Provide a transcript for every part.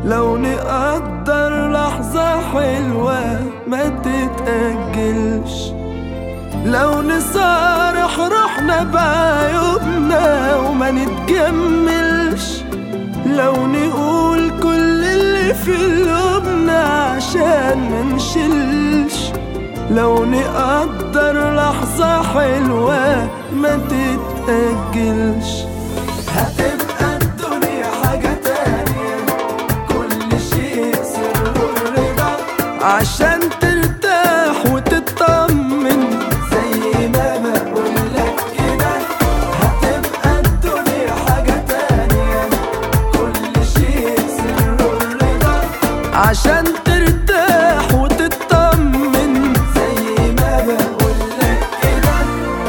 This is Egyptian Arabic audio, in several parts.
لو نقدر لحظة حلوة ما تتأجلش لو نصارح روحنا بعيوبنا وما نتجملش لو نقول كل اللي في قلوبنا عشان ما نشلش لو نقدر لحظة حلوة ما تتأجلش هتبقى الدنيا حاجة تانية كل شيء سر الرضا عشان ترتاح وتطمن زي ما بقولك كده هتبقى الدنيا حاجة تانية كل شيء سر الرضا عشان ترتاح وتطمن زي ما بقولك كده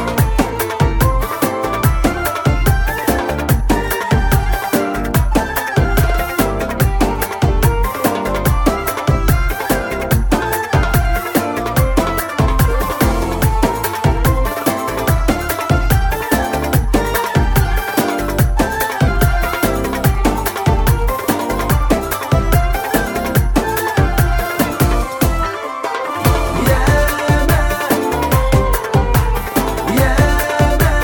ياما ياما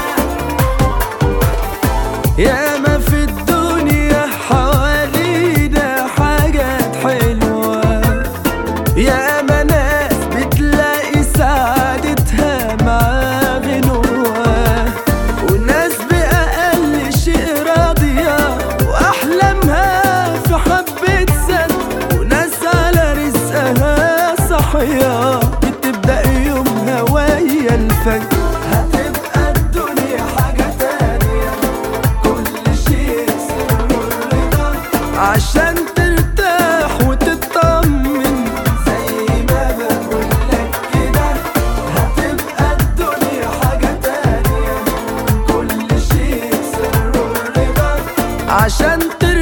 ياما في الدنيا حوالينا حاجات حلوة ياما ناس بتلاقي سعادتها مع غنوة وناس بأقل شيء راضية وأحلامها في حبة سد وناس على رزقها صحية بتبدأ يومها ويا الفجر هتبقى الدنيا حاجة تانية كل شيء سر الرضا عشان ترتاح وتطمن زي ما بقولك كده هتبقى الدنيا حاجة تانية كل شيء سر الرضا عشان ترتاح